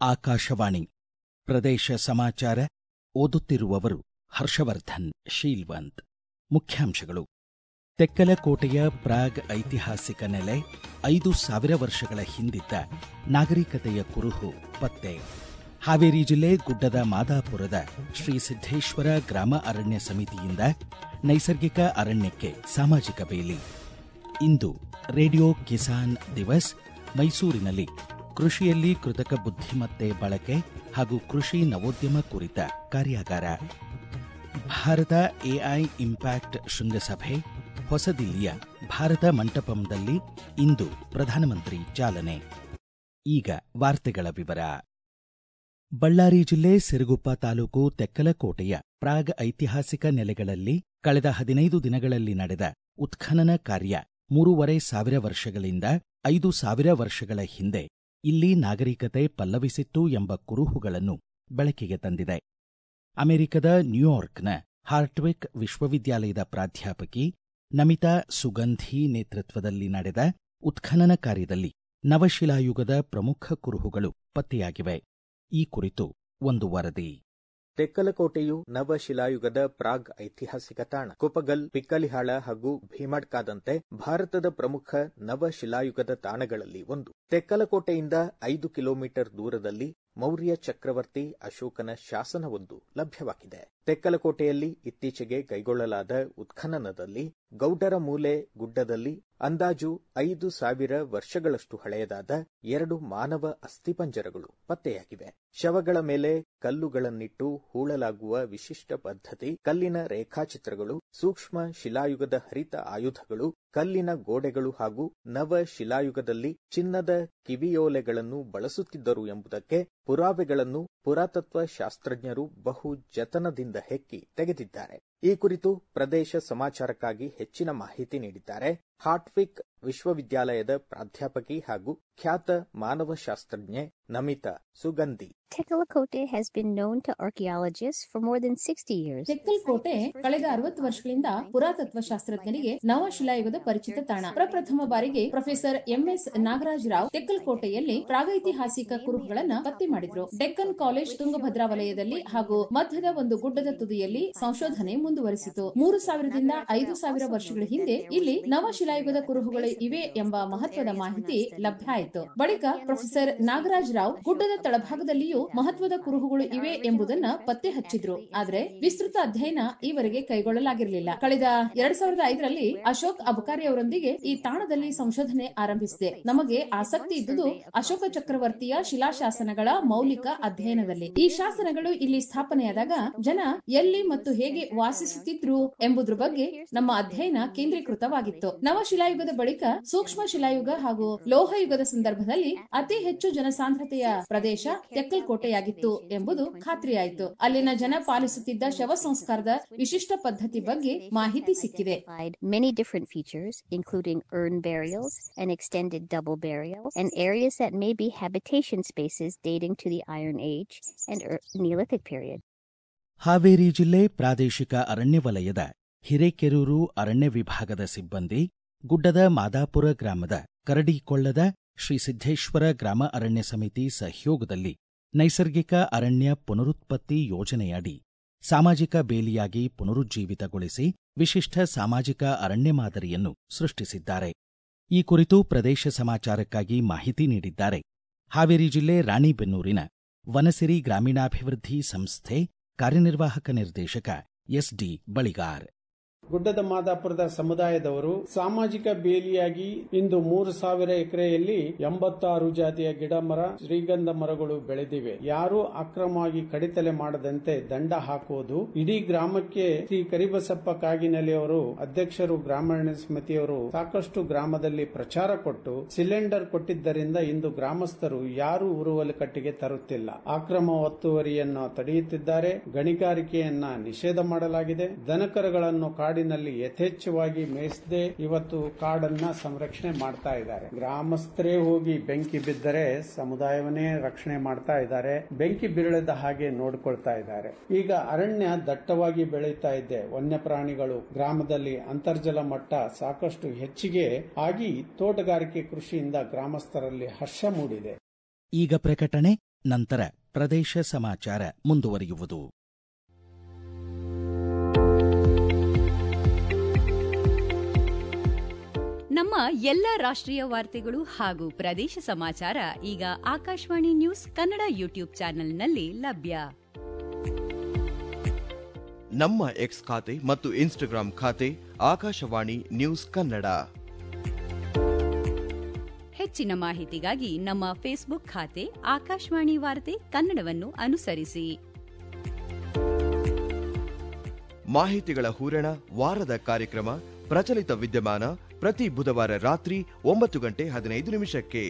ಆಕಾಶವಾಣಿ ಪ್ರದೇಶ ಸಮಾಚಾರ ಓದುತ್ತಿರುವವರು ಹರ್ಷವರ್ಧನ್ ಶೀಲ್ವಂತ್ ಮುಖ್ಯಾಂಶಗಳು ತೆಕ್ಕಲಕೋಟೆಯ ಪ್ರಾಗ್ ಐತಿಹಾಸಿಕ ನೆಲೆ ಐದು ಸಾವಿರ ವರ್ಷಗಳ ಹಿಂದಿದ್ದ ನಾಗರಿಕತೆಯ ಕುರುಹು ಪತ್ತೆ ಹಾವೇರಿ ಜಿಲ್ಲೆ ಗುಡ್ಡದ ಮಾದಾಪುರದ ಶ್ರೀ ಸಿದ್ದೇಶ್ವರ ಗ್ರಾಮ ಅರಣ್ಯ ಸಮಿತಿಯಿಂದ ನೈಸರ್ಗಿಕ ಅರಣ್ಯಕ್ಕೆ ಸಾಮಾಜಿಕ ಬೇಲಿ ಇಂದು ರೇಡಿಯೋ ಕಿಸಾನ್ ದಿವಸ್ ಮೈಸೂರಿನಲ್ಲಿ ಕೃಷಿಯಲ್ಲಿ ಕೃತಕ ಬುದ್ಧಿಮತ್ತೆ ಬಳಕೆ ಹಾಗೂ ಕೃಷಿ ನವೋದ್ಯಮ ಕುರಿತ ಕಾರ್ಯಾಗಾರ ಭಾರತ ಎಐ ಇಂಪ್ಯಾಕ್ಟ್ ಶೃಂಗಸಭೆ ಹೊಸದಿಲ್ಲಿಯ ಭಾರತ ಮಂಟಪಂದಲ್ಲಿ ಇಂದು ಪ್ರಧಾನಮಂತ್ರಿ ಚಾಲನೆ ಈಗ ವಾರ್ತೆಗಳ ವಿವರ ಬಳ್ಳಾರಿ ಜಿಲ್ಲೆ ಸಿರುಗುಪ್ಪ ತಾಲೂಕು ತೆಕ್ಕಲಕೋಟೆಯ ಪ್ರಾಗ್ ಐತಿಹಾಸಿಕ ನೆಲೆಗಳಲ್ಲಿ ಕಳೆದ ಹದಿನೈದು ದಿನಗಳಲ್ಲಿ ನಡೆದ ಉತ್ಖನನ ಕಾರ್ಯ ಮೂರೂವರೆ ಸಾವಿರ ವರ್ಷಗಳಿಂದ ಐದು ಸಾವಿರ ವರ್ಷಗಳ ಹಿಂದೆ ಇಲ್ಲಿ ನಾಗರಿಕತೆ ಪಲ್ಲವಿಸಿತ್ತು ಎಂಬ ಕುರುಹುಗಳನ್ನು ಬೆಳಕಿಗೆ ತಂದಿದೆ ಅಮೆರಿಕದ ನ್ಯೂಯಾರ್ಕ್ನ ಹಾರ್ಟ್ವಿಕ್ ವಿಶ್ವವಿದ್ಯಾಲಯದ ಪ್ರಾಧ್ಯಾಪಕಿ ನಮಿತಾ ಸುಗಂಧಿ ನೇತೃತ್ವದಲ್ಲಿ ನಡೆದ ಉತ್ಖನನ ಕಾರ್ಯದಲ್ಲಿ ನವಶಿಲಾಯುಗದ ಪ್ರಮುಖ ಕುರುಹುಗಳು ಪತ್ತೆಯಾಗಿವೆ ಈ ಕುರಿತು ಒಂದು ವರದಿ ತೆಕ್ಕಲಕೋಟೆಯು ನವಶಿಲಾಯುಗದ ಪ್ರಾಗ್ ಐತಿಹಾಸಿಕ ತಾಣ ಕುಪಗಲ್ ಪಿಕ್ಕಲಿಹಾಳ ಹಾಗೂ ಭೀಮಡ್ಕಾದಂತೆ ಭಾರತದ ಪ್ರಮುಖ ನವಶಿಲಾಯುಗದ ತಾಣಗಳಲ್ಲಿ ಒಂದು ತೆಕ್ಕಲಕೋಟೆಯಿಂದ ಐದು ಕಿಲೋಮೀಟರ್ ದೂರದಲ್ಲಿ ಮೌರ್ಯ ಚಕ್ರವರ್ತಿ ಅಶೋಕನ ಶಾಸನವೊಂದು ಲಭ್ಯವಾಗಿದೆ ತೆಕ್ಕಲಕೋಟೆಯಲ್ಲಿ ಇತ್ತೀಚೆಗೆ ಕೈಗೊಳ್ಳಲಾದ ಉತ್ಖನನದಲ್ಲಿ ಗೌಡರ ಮೂಲೆ ಗುಡ್ಡದಲ್ಲಿ ಅಂದಾಜು ಐದು ಸಾವಿರ ವರ್ಷಗಳಷ್ಟು ಹಳೆಯದಾದ ಎರಡು ಮಾನವ ಅಸ್ಥಿಪಂಜರಗಳು ಪತ್ತೆಯಾಗಿವೆ ಶವಗಳ ಮೇಲೆ ಕಲ್ಲುಗಳನ್ನಿಟ್ಟು ಹೂಳಲಾಗುವ ವಿಶಿಷ್ಟ ಪದ್ಧತಿ ಕಲ್ಲಿನ ರೇಖಾಚಿತ್ರಗಳು ಸೂಕ್ಷ್ಮ ಶಿಲಾಯುಗದ ಹರಿತ ಆಯುಧಗಳು ಕಲ್ಲಿನ ಗೋಡೆಗಳು ಹಾಗೂ ನವ ಶಿಲಾಯುಗದಲ್ಲಿ ಚಿನ್ನದ ಕಿವಿಯೋಲೆಗಳನ್ನು ಬಳಸುತ್ತಿದ್ದರು ಎಂಬುದಕ್ಕೆ ಪುರಾವೆಗಳನ್ನು ಪುರಾತತ್ವ ಶಾಸ್ತ್ರಜ್ಞರು ಬಹು ಜತನದಿಂದ ಹೆಕ್ಕಿ ತೆಗೆದಿದ್ದಾರೆ ಈ ಕುರಿತು ಪ್ರದೇಶ ಸಮಾಚಾರಕ್ಕಾಗಿ ಹೆಚ್ಚಿನ ಮಾಹಿತಿ ನೀಡಿದ್ದಾರೆ ಹಾರ್ಟ್ವಿಕ್ ವಿಶ್ವವಿದ್ಯಾಲಯದ ಪ್ರಾಧ್ಯಾಪಕಿ ಹಾಗೂ ಖ್ಯಾತ ಮಾನವಶಾಸ್ತ್ರಜ್ಞೆ ನಮಿತಾ ಸುಗಂಧಿ Tekalakote has been known to archaeologists for more than 60 years. ಟೆಕ್ಕಲ್ ಕೋಟೆ ಕಳೆದ ಅರವತ್ತು ವರ್ಷಗಳಿಂದ ಪುರಾತತ್ವ ಶಾಸ್ತ್ರಜ್ಞರಿಗೆ ನವಶಿಲಾಯುಗದ ಪರಿಚಿತ ತಾಣ ಪ್ರಪ್ರಥಮ ಬಾರಿಗೆ ಪ್ರೊಫೆಸರ್ ಎಂಎಸ್ ನಾಗರಾಜ್ ರಾವ್ ಟೆಕ್ಕಲ್ ಕೋಟೆಯಲ್ಲಿ ಪ್ರಾಗೈತಿಹಾಸಿಕ ಕುರುಹುಗಳನ್ನ ಪತ್ತೆ ಮಾಡಿದ್ರು ಡೆಕ್ಕನ್ ಕಾಲೇಜ್ ತುಂಗಭದ್ರಾ ವಲಯದಲ್ಲಿ ಹಾಗೂ ಮಧ್ಯದ ಒಂದು ಗುಡ್ಡದ ತುದಿಯಲ್ಲಿ ಸಂಶೋಧನೆ ಮುಂದುವರಿಸಿತು ಮೂರು ಸಾವಿರದಿಂದ ಐದು ಸಾವಿರ ವರ್ಷಗಳ ಹಿಂದೆ ಇಲ್ಲಿ ನವಶಿಲಾಯುಗದ ಕುರುಹುಗಳು ಇವೆ ಎಂಬ ಮಹತ್ವದ ಮಾಹಿತಿ ಲಭ್ಯ ಆಯಿತು ಬಳಿಕ ಪ್ರೊಫೆಸರ್ ನಾಗರಾಜ್ ರಾವ್ ಗುಡ್ಡದ ತಳಭಾಗದಲ್ಲಿಯೂ ಮಹತ್ವದ ಕುರುಹುಗಳು ಇವೆ ಎಂಬುದನ್ನ ಪತ್ತೆ ಹಚ್ಚಿದ್ರು ಆದ್ರೆ ವಿಸ್ತೃತ ಅಧ್ಯಯನ ಈವರೆಗೆ ಕೈಗೊಳ್ಳಲಾಗಿರಲಿಲ್ಲ ಕಳೆದ ಎರಡ್ ಸಾವಿರದ ಐದರಲ್ಲಿ ಅಶೋಕ್ ಅಬಕಾರಿ ಅವರೊಂದಿಗೆ ಈ ತಾಣದಲ್ಲಿ ಸಂಶೋಧನೆ ಆರಂಭಿಸಿದೆ ನಮಗೆ ಆಸಕ್ತಿ ಇದ್ದುದು ಅಶೋಕ ಚಕ್ರವರ್ತಿಯ ಶಿಲಾಶಾಸನಗಳ ಮೌಲಿಕ ಅಧ್ಯಯನದಲ್ಲಿ ಈ ಶಾಸನಗಳು ಇಲ್ಲಿ ಸ್ಥಾಪನೆಯಾದಾಗ ಜನ ಎಲ್ಲಿ ಮತ್ತು ಹೇಗೆ ವಾಸಿಸುತ್ತಿದ್ರು ಎಂಬುದ್ರ ಬಗ್ಗೆ ನಮ್ಮ ಅಧ್ಯಯನ ಕೇಂದ್ರೀಕೃತವಾಗಿತ್ತು ನವಶಿಲಾಯುಗದ ಬಳಿಕ ಸೂಕ್ಷ್ಮ ಶಿಲಾಯುಗ ಹಾಗೂ ಲೋಹಯುಗದ ಸಂದರ್ಭದಲ್ಲಿ ಅತಿ ಹೆಚ್ಚು ಜನಸಾಂದ್ರತೆಯ ಪ್ರದೇಶ ತೆಕ್ಕಲ್ ಕೋಟೆಯಾಗಿತ್ತು ಎಂಬುದು ಖಾತ್ರಿಯಾಯಿತು ಅಲ್ಲಿನ ಜನ ಪಾಲಿಸುತ್ತಿದ್ದ ಶವ ಸಂಸ್ಕಾರದ ವಿಶಿಷ್ಟ ಪದ್ಧತಿ ಬಗ್ಗೆ ಮಾಹಿತಿ ಸಿಕ್ಕಿದೆ Many different features, including urn burials and extended double burials, and areas that may be habitation spaces dating to the Iron Age and er- Neolithic period. Haveri ಜಿಲ್ಲೆ ಪ್ರಾದೇಶಿಕ ಅರಣ್ಯ ವಲಯದ ಹಿರೇಕೆರೂರು ಅರಣ್ಯ ವಿಭಾಗದ ಸಿಬ್ಬಂದಿ ಗುಡ್ಡದ ಮಾದಾಪುರ ಗ್ರಾಮದ ಕರಡಿಕೊಳ್ಳದ ಶ್ರೀ ಸಿದ್ದೇಶ್ವರ ಗ್ರಾಮ ಅರಣ್ಯ ಸಮಿತಿ ಸಹಯೋಗದಲ್ಲಿ ನೈಸರ್ಗಿಕ ಅರಣ್ಯ ಪುನರುತ್ಪತ್ತಿ ಯೋಜನೆಯಡಿ ಸಾಮಾಜಿಕ ಬೇಲಿಯಾಗಿ ಪುನರುಜ್ಜೀವಿತಗೊಳಿಸಿ ವಿಶಿಷ್ಟ ಸಾಮಾಜಿಕ ಅರಣ್ಯ ಮಾದರಿಯನ್ನು ಸೃಷ್ಟಿಸಿದ್ದಾರೆ ಈ ಕುರಿತು ಪ್ರದೇಶ ಸಮಾಚಾರಕ್ಕಾಗಿ ಮಾಹಿತಿ ನೀಡಿದ್ದಾರೆ ಹಾವೇರಿ ಜಿಲ್ಲೆ ರಾಣಿಬೆನ್ನೂರಿನ ವನಸಿರಿ ಗ್ರಾಮೀಣಾಭಿವೃದ್ಧಿ ಸಂಸ್ಥೆ ಕಾರ್ಯನಿರ್ವಾಹಕ ನಿರ್ದೇಶಕ ಎಸ್ಡಿ ಬಳಿಗಾರ್ ಗುಡ್ಡದ ಮಾದಾಪುರದ ಸಮುದಾಯದವರು ಸಾಮಾಜಿಕ ಬೇಲಿಯಾಗಿ ಇಂದು ಮೂರು ಸಾವಿರ ಎಕರೆಯಲ್ಲಿ ಎಂಬತ್ತಾರು ಜಾತಿಯ ಗಿಡ ಮರ ಶ್ರೀಗಂಧ ಮರಗಳು ಬೆಳೆದಿವೆ ಯಾರು ಅಕ್ರಮವಾಗಿ ಕಡಿತಲೆ ಮಾಡದಂತೆ ದಂಡ ಹಾಕುವುದು ಇಡೀ ಗ್ರಾಮಕ್ಕೆ ಶ್ರೀ ಕರಿಬಸಪ್ಪ ಕಾಗಿನಲಿ ಅವರು ಅಧ್ಯಕ್ಷರು ಗ್ರಾಮೀಣ ಸಮಿತಿಯವರು ಸಾಕಷ್ಟು ಗ್ರಾಮದಲ್ಲಿ ಪ್ರಚಾರ ಕೊಟ್ಟು ಸಿಲಿಂಡರ್ ಕೊಟ್ಟಿದ್ದರಿಂದ ಇಂದು ಗ್ರಾಮಸ್ಥರು ಯಾರು ಉರುವಲು ಕಟ್ಟಿಗೆ ತರುತ್ತಿಲ್ಲ ಅಕ್ರಮ ಒತ್ತುವರಿಯನ್ನು ತಡೆಯುತ್ತಿದ್ದಾರೆ ಗಣಿಗಾರಿಕೆಯನ್ನ ನಿಷೇಧ ಮಾಡಲಾಗಿದೆ ದನಕರಗಳನ್ನು ಕಾಡಿನಲ್ಲಿ ಯಥೇಚ್ಛವಾಗಿ ಮೇಯಿಸದೆ ಇವತ್ತು ಕಾಡನ್ನ ಸಂರಕ್ಷಣೆ ಮಾಡ್ತಾ ಇದ್ದಾರೆ ಗ್ರಾಮಸ್ಥರೇ ಹೋಗಿ ಬೆಂಕಿ ಬಿದ್ದರೆ ಸಮುದಾಯವನ್ನೇ ರಕ್ಷಣೆ ಮಾಡ್ತಾ ಇದ್ದಾರೆ ಬೆಂಕಿ ಬೀಳದ ಹಾಗೆ ನೋಡ್ಕೊಳ್ತಾ ಇದ್ದಾರೆ ಈಗ ಅರಣ್ಯ ದಟ್ಟವಾಗಿ ಬೆಳೀತಾ ಇದೆ ವನ್ಯಪ್ರಾಣಿಗಳು ಗ್ರಾಮದಲ್ಲಿ ಅಂತರ್ಜಲ ಮಟ್ಟ ಸಾಕಷ್ಟು ಹೆಚ್ಚಿಗೆ ಆಗಿ ತೋಟಗಾರಿಕೆ ಕೃಷಿಯಿಂದ ಗ್ರಾಮಸ್ಥರಲ್ಲಿ ಹರ್ಷ ಮೂಡಿದೆ ಈಗ ಪ್ರಕಟಣೆ ನಂತರ ಪ್ರದೇಶ ಸಮಾಚಾರ ಮುಂದುವರಿಯುವುದು ನಮ್ಮ ಎಲ್ಲ ರಾಷ್ಟ್ರೀಯ ವಾರ್ತೆಗಳು ಹಾಗೂ ಪ್ರದೇಶ ಸಮಾಚಾರ ಈಗ ಆಕಾಶವಾಣಿ ನ್ಯೂಸ್ ಕನ್ನಡ ಯೂಟ್ಯೂಬ್ ಚಾನೆಲ್ನಲ್ಲಿ ಲಭ್ಯ ನಮ್ಮ ಎಕ್ಸ್ ಖಾತೆ ಮತ್ತು ಇನ್ಸ್ಟಾಗ್ರಾಂ ಖಾತೆ ಆಕಾಶವಾಣಿ ನ್ಯೂಸ್ ಕನ್ನಡ ಹೆಚ್ಚಿನ ಮಾಹಿತಿಗಾಗಿ ನಮ್ಮ ಫೇಸ್ಬುಕ್ ಖಾತೆ ಆಕಾಶವಾಣಿ ವಾರ್ತೆ ಕನ್ನಡವನ್ನು ಅನುಸರಿಸಿ ಮಾಹಿತಿಗಳ ಹೂರಣ ವಾರದ ಕಾರ್ಯಕ್ರಮ ಪ್ರಚಲಿತ ವಿದ್ಯಮಾನ ಪ್ರತಿ ಬುಧವಾರ ರಾತ್ರಿ ಒಂಬತ್ತು ಗಂಟೆ ಹದಿನೈದು ನಿಮಿಷಕ್ಕೆ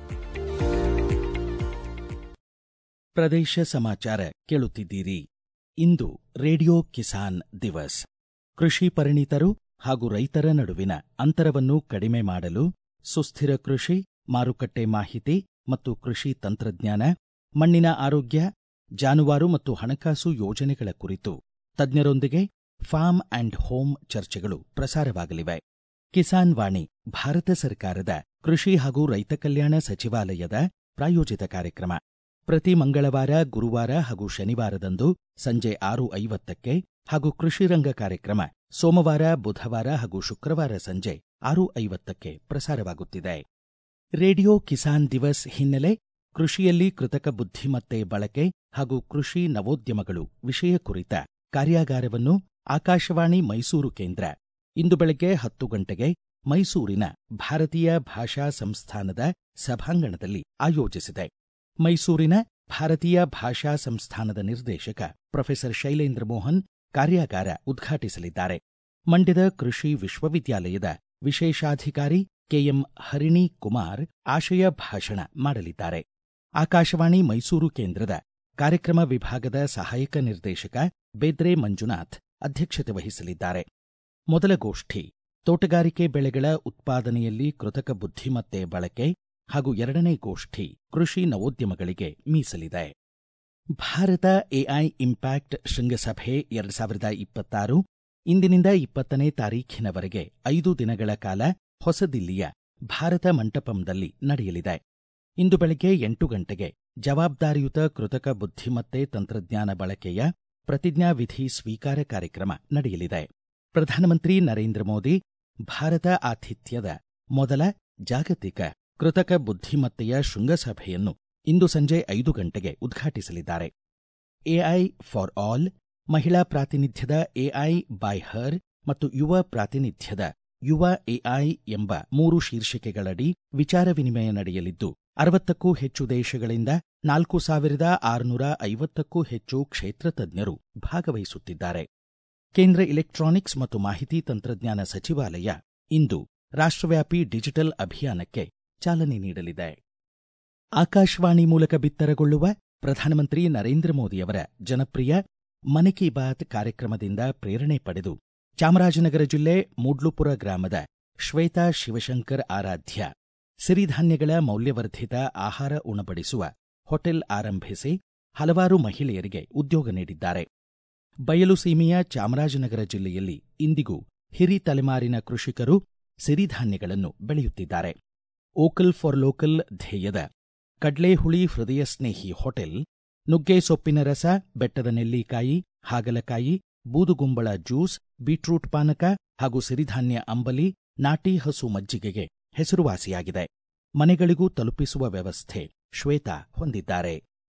ಪ್ರದೇಶ ಸಮಾಚಾರ ಕೇಳುತ್ತಿದ್ದೀರಿ ಇಂದು ರೇಡಿಯೋ ಕಿಸಾನ್ ದಿವಸ್ ಕೃಷಿ ಪರಿಣಿತರು ಹಾಗೂ ರೈತರ ನಡುವಿನ ಅಂತರವನ್ನು ಕಡಿಮೆ ಮಾಡಲು ಸುಸ್ಥಿರ ಕೃಷಿ ಮಾರುಕಟ್ಟೆ ಮಾಹಿತಿ ಮತ್ತು ಕೃಷಿ ತಂತ್ರಜ್ಞಾನ ಮಣ್ಣಿನ ಆರೋಗ್ಯ ಜಾನುವಾರು ಮತ್ತು ಹಣಕಾಸು ಯೋಜನೆಗಳ ಕುರಿತು ತಜ್ಞರೊಂದಿಗೆ ಫಾರ್ಮ್ ಅಂಡ್ ಹೋಮ್ ಚರ್ಚೆಗಳು ಪ್ರಸಾರವಾಗಲಿವೆ ಕಿಸಾನ್ ವಾಣಿ ಭಾರತ ಸರ್ಕಾರದ ಕೃಷಿ ಹಾಗೂ ರೈತ ಕಲ್ಯಾಣ ಸಚಿವಾಲಯದ ಪ್ರಾಯೋಜಿತ ಕಾರ್ಯಕ್ರಮ ಪ್ರತಿ ಮಂಗಳವಾರ ಗುರುವಾರ ಹಾಗೂ ಶನಿವಾರದಂದು ಸಂಜೆ ಆರು ಐವತ್ತಕ್ಕೆ ಹಾಗೂ ಕೃಷಿ ರಂಗ ಕಾರ್ಯಕ್ರಮ ಸೋಮವಾರ ಬುಧವಾರ ಹಾಗೂ ಶುಕ್ರವಾರ ಸಂಜೆ ಆರು ಐವತ್ತಕ್ಕೆ ಪ್ರಸಾರವಾಗುತ್ತಿದೆ ರೇಡಿಯೋ ಕಿಸಾನ್ ದಿವಸ್ ಹಿನ್ನೆಲೆ ಕೃಷಿಯಲ್ಲಿ ಕೃತಕ ಬುದ್ಧಿಮತ್ತೆ ಬಳಕೆ ಹಾಗೂ ಕೃಷಿ ನವೋದ್ಯಮಗಳು ವಿಷಯ ಕುರಿತ ಕಾರ್ಯಾಗಾರವನ್ನು ಆಕಾಶವಾಣಿ ಮೈಸೂರು ಕೇಂದ್ರ ಇಂದು ಬೆಳಗ್ಗೆ ಹತ್ತು ಗಂಟೆಗೆ ಮೈಸೂರಿನ ಭಾರತೀಯ ಭಾಷಾ ಸಂಸ್ಥಾನದ ಸಭಾಂಗಣದಲ್ಲಿ ಆಯೋಜಿಸಿದೆ ಮೈಸೂರಿನ ಭಾರತೀಯ ಭಾಷಾ ಸಂಸ್ಥಾನದ ನಿರ್ದೇಶಕ ಪ್ರೊಫೆಸರ್ ಶೈಲೇಂದ್ರ ಮೋಹನ್ ಕಾರ್ಯಾಗಾರ ಉದ್ಘಾಟಿಸಲಿದ್ದಾರೆ ಮಂಡ್ಯದ ಕೃಷಿ ವಿಶ್ವವಿದ್ಯಾಲಯದ ವಿಶೇಷಾಧಿಕಾರಿ ಕೆಎಂ ಹರಿಣಿ ಕುಮಾರ್ ಆಶಯ ಭಾಷಣ ಮಾಡಲಿದ್ದಾರೆ ಆಕಾಶವಾಣಿ ಮೈಸೂರು ಕೇಂದ್ರದ ಕಾರ್ಯಕ್ರಮ ವಿಭಾಗದ ಸಹಾಯಕ ನಿರ್ದೇಶಕ ಬೇದ್ರೆ ಮಂಜುನಾಥ್ ಅಧ್ಯಕ್ಷತೆ ವಹಿಸಲಿದ್ದಾರೆ ಮೊದಲ ಗೋಷ್ಠಿ ತೋಟಗಾರಿಕೆ ಬೆಳೆಗಳ ಉತ್ಪಾದನೆಯಲ್ಲಿ ಕೃತಕ ಬುದ್ಧಿಮತ್ತೆ ಬಳಕೆ ಹಾಗೂ ಎರಡನೇ ಗೋಷ್ಠಿ ಕೃಷಿ ನವೋದ್ಯಮಗಳಿಗೆ ಮೀಸಲಿದೆ ಭಾರತ ಎಐ ಇಂಪ್ಯಾಕ್ಟ್ ಶೃಂಗಸಭೆ ಎರಡು ಸಾವಿರದ ಇಪ್ಪತ್ತಾರು ಇಂದಿನಿಂದ ಇಪ್ಪತ್ತನೇ ತಾರೀಖಿನವರೆಗೆ ಐದು ದಿನಗಳ ಕಾಲ ಹೊಸದಿಲ್ಲಿಯ ಭಾರತ ಮಂಟಪಂದಲ್ಲಿ ನಡೆಯಲಿದೆ ಇಂದು ಬೆಳಗ್ಗೆ ಎಂಟು ಗಂಟೆಗೆ ಜವಾಬ್ದಾರಿಯುತ ಕೃತಕ ಬುದ್ಧಿಮತ್ತೆ ತಂತ್ರಜ್ಞಾನ ಬಳಕೆಯ ಪ್ರತಿಜ್ಞಾವಿಧಿ ಸ್ವೀಕಾರ ಕಾರ್ಯಕ್ರಮ ನಡೆಯಲಿದೆ ಪ್ರಧಾನಮಂತ್ರಿ ನರೇಂದ್ರ ಮೋದಿ ಭಾರತ ಆತಿಥ್ಯದ ಮೊದಲ ಜಾಗತಿಕ ಕೃತಕ ಬುದ್ಧಿಮತ್ತೆಯ ಶೃಂಗಸಭೆಯನ್ನು ಇಂದು ಸಂಜೆ ಐದು ಗಂಟೆಗೆ ಉದ್ಘಾಟಿಸಲಿದ್ದಾರೆ ಎಐ ಫಾರ್ ಆಲ್ ಮಹಿಳಾ ಪ್ರಾತಿನಿಧ್ಯದ ಎಐ ಬೈ ಹರ್ ಮತ್ತು ಯುವ ಪ್ರಾತಿನಿಧ್ಯದ ಯುವ ಎಐ ಎಂಬ ಮೂರು ಶೀರ್ಷಿಕೆಗಳಡಿ ವಿಚಾರ ವಿನಿಮಯ ನಡೆಯಲಿದ್ದು ಅರವತ್ತಕ್ಕೂ ಹೆಚ್ಚು ದೇಶಗಳಿಂದ ನಾಲ್ಕು ಸಾವಿರದ ಆರುನೂರ ಐವತ್ತಕ್ಕೂ ಹೆಚ್ಚು ಕ್ಷೇತ್ರ ತಜ್ಞರು ಭಾಗವಹಿಸುತ್ತಿದ್ದಾರೆ ಕೇಂದ್ರ ಇಲೆಕ್ಟ್ರಾನಿಕ್ಸ್ ಮತ್ತು ಮಾಹಿತಿ ತಂತ್ರಜ್ಞಾನ ಸಚಿವಾಲಯ ಇಂದು ರಾಷ್ಟ್ರವ್ಯಾಪಿ ಡಿಜಿಟಲ್ ಅಭಿಯಾನಕ್ಕೆ ಚಾಲನೆ ನೀಡಲಿದೆ ಆಕಾಶವಾಣಿ ಮೂಲಕ ಬಿತ್ತರಗೊಳ್ಳುವ ಪ್ರಧಾನಮಂತ್ರಿ ನರೇಂದ್ರ ಮೋದಿಯವರ ಜನಪ್ರಿಯ ಮನ್ ಕಿ ಬಾತ್ ಕಾರ್ಯಕ್ರಮದಿಂದ ಪ್ರೇರಣೆ ಪಡೆದು ಚಾಮರಾಜನಗರ ಜಿಲ್ಲೆ ಮೂಡ್ಲುಪುರ ಗ್ರಾಮದ ಶ್ವೇತಾ ಶಿವಶಂಕರ್ ಆರಾಧ್ಯ ಸಿರಿಧಾನ್ಯಗಳ ಮೌಲ್ಯವರ್ಧಿತ ಆಹಾರ ಉಣಬಡಿಸುವ ಹೋಟೆಲ್ ಆರಂಭಿಸಿ ಹಲವಾರು ಮಹಿಳೆಯರಿಗೆ ಉದ್ಯೋಗ ನೀಡಿದ್ದಾರೆ ಬಯಲು ಸೀಮೆಯ ಚಾಮರಾಜನಗರ ಜಿಲ್ಲೆಯಲ್ಲಿ ಇಂದಿಗೂ ಹಿರಿ ತಲೆಮಾರಿನ ಕೃಷಿಕರು ಸಿರಿಧಾನ್ಯಗಳನ್ನು ಬೆಳೆಯುತ್ತಿದ್ದಾರೆ ಓಕಲ್ ಫಾರ್ ಲೋಕಲ್ ಧ್ಯೇಯದ ಕಡ್ಲೇಹುಳಿ ಹೃದಯ ಸ್ನೇಹಿ ಹೋಟೆಲ್ ನುಗ್ಗೆ ಸೊಪ್ಪಿನ ರಸ ಬೆಟ್ಟದ ನೆಲ್ಲಿಕಾಯಿ ಹಾಗಲಕಾಯಿ ಬೂದುಗುಂಬಳ ಜ್ಯೂಸ್ ಬೀಟ್ರೂಟ್ ಪಾನಕ ಹಾಗೂ ಸಿರಿಧಾನ್ಯ ಅಂಬಲಿ ನಾಟಿ ಹಸು ಮಜ್ಜಿಗೆಗೆ ಹೆಸರುವಾಸಿಯಾಗಿದೆ ಮನೆಗಳಿಗೂ ತಲುಪಿಸುವ ವ್ಯವಸ್ಥೆ ಶ್ವೇತಾ ಹೊಂದಿದ್ದಾರೆ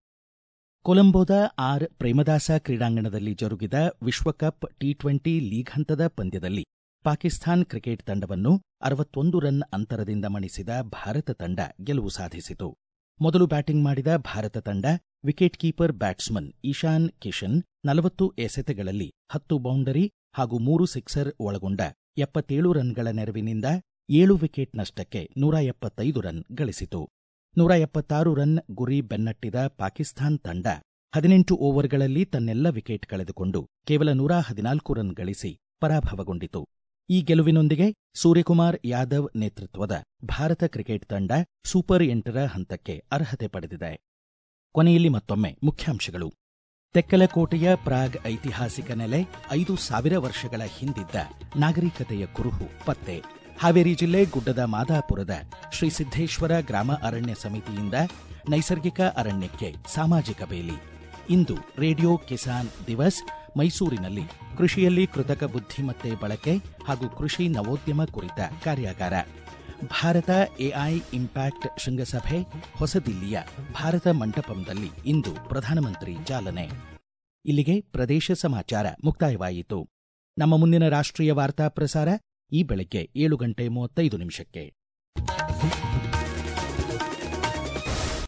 ಕೊಲಂಬೋದ ಆರ್ ಪ್ರೇಮದಾಸ ಕ್ರೀಡಾಂಗಣದಲ್ಲಿ ಜರುಗಿದ ವಿಶ್ವಕಪ್ ಟಿ ಟ್ವೆಂಟಿ ಲೀಗ್ ಹಂತದ ಪಂದ್ಯದಲ್ಲಿ ಪಾಕಿಸ್ತಾನ್ ಕ್ರಿಕೆಟ್ ತಂಡವನ್ನು ಅರವತ್ತೊಂದು ರನ್ ಅಂತರದಿಂದ ಮಣಿಸಿದ ಭಾರತ ತಂಡ ಗೆಲುವು ಸಾಧಿಸಿತು ಮೊದಲು ಬ್ಯಾಟಿಂಗ್ ಮಾಡಿದ ಭಾರತ ತಂಡ wicket keeper batsman Ishan Kishan ನಲವತ್ತು ಎಸೆತಗಳಲ್ಲಿ ಹತ್ತು ಬೌಂಡರಿ ಹಾಗೂ ಮೂರು ಸಿಕ್ಸರ್ ಒಳಗೊಂಡ ಎಪ್ಪತ್ತೇಳು ರನ್ಗಳ ನೆರವಿನಿಂದ ಏಳು ವಿಕೆಟ್ ನಷ್ಟಕ್ಕೆ ನೂರ ಎಪ್ಪತ್ತೈದು ರನ್ ಗಳಿಸಿತು ನೂರ ಎಪ್ಪತ್ತಾರು ರನ್ ಗುರಿ ಬೆನ್ನಟ್ಟಿದ ಪಾಕಿಸ್ತಾನ್ ತಂಡ ಹದಿನೆಂಟು ಓವರ್ಗಳಲ್ಲಿ ತನ್ನೆಲ್ಲ ವಿಕೆಟ್ ಕಳೆದುಕೊಂಡು ಕೇವಲ ನೂರ ಹದಿನಾಲ್ಕು ರನ್ ಗಳಿಸಿ ಪರಾಭವಗೊಂಡಿತು ಈ ಗೆಲುವಿನೊಂದಿಗೆ ಸೂರ್ಯಕುಮಾರ್ ಯಾದವ್ ನೇತೃತ್ವದ ಭಾರತ ಕ್ರಿಕೆಟ್ ತಂಡ ಸೂಪರ್ ಎಂಟರ ಹಂತಕ್ಕೆ ಅರ್ಹತೆ ಪಡೆದಿದೆ ಕೊನೆಯಲ್ಲಿ ಮತ್ತೊಮ್ಮೆ ಮುಖ್ಯಾಂಶಗಳು ತೆಕ್ಕಲಕೋಟೆಯ ಪ್ರಾಗ್ ಐತಿಹಾಸಿಕ ನೆಲೆ ಐದು ಸಾವಿರ ವರ್ಷಗಳ ಹಿಂದಿದ್ದ ನಾಗರಿಕತೆಯ ಕುರುಹು ಪತ್ತೆ ಹಾವೇರಿ ಜಿಲ್ಲೆ ಗುಡ್ಡದ ಮಾದಾಪುರದ ಶ್ರೀ ಸಿದ್ದೇಶ್ವರ ಗ್ರಾಮ ಅರಣ್ಯ ಸಮಿತಿಯಿಂದ ನೈಸರ್ಗಿಕ ಅರಣ್ಯಕ್ಕೆ ಸಾಮಾಜಿಕ ಬೇಲಿ ಇಂದು ರೇಡಿಯೋ ಕಿಸಾನ್ ದಿವಸ್ ಮೈಸೂರಿನಲ್ಲಿ ಕೃಷಿಯಲ್ಲಿ ಕೃತಕ ಬುದ್ಧಿಮತ್ತೆ ಬಳಕೆ ಹಾಗೂ ಕೃಷಿ ನವೋದ್ಯಮ ಕುರಿತ ಕಾರ್ಯಾಗಾರ ಭಾರತ ಎಐ ಇಂಪ್ಯಾಕ್ಟ್ ಶೃಂಗಸಭೆ ಹೊಸದಿಲ್ಲಿಯ ಭಾರತ ಮಂಟಪಂದಲ್ಲಿ ಇಂದು ಪ್ರಧಾನಮಂತ್ರಿ ಚಾಲನೆ ಇಲ್ಲಿಗೆ ಪ್ರದೇಶ ಸಮಾಚಾರ ಮುಕ್ತಾಯವಾಯಿತು ನಮ್ಮ ಮುಂದಿನ ರಾಷ್ಟ್ರೀಯ ವಾರ್ತಾ ಪ್ರಸಾರ ಈ ಬೆಳಗ್ಗೆ ಏಳು ಗಂಟೆ ಮೂವತ್ತೈದು ನಿಮಿಷಕ್ಕೆ